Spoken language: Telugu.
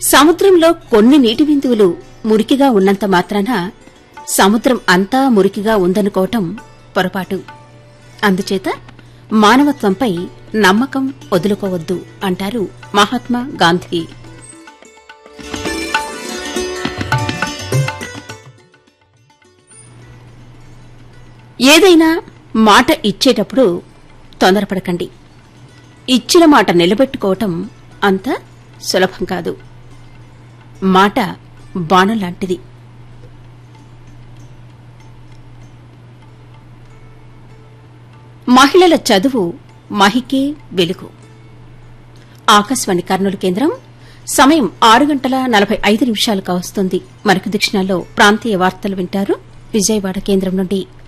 సముద్రంలో కొన్ని నీటి బిందువులు మురికిగా ఉన్నంత మాత్రాన సముద్రం అంతా మురికిగా ఉందనుకోవటం పొరపాటు అందుచేత మానవత్వంపై నమ్మకం వదులుకోవద్దు అంటారు మహాత్మా గాంధీ ఏదైనా మాట ఇచ్చేటప్పుడు తొందరపడకండి ఇచ్చిన మాట నిలబెట్టుకోవటం అంత సులభం కాదు మాట బాణం లాంటిది మహిళల చదువు మహికే వెలుగు ఆకాశవాణి కర్నూలు కేంద్రం సమయం ఆరు గంటల నలభై ఐదు నిమిషాలు కావస్తుంది మరొక దిక్షణాల్లో ప్రాంతీయ వార్తలు వింటారు విజయవాడ కేంద్రం నుండి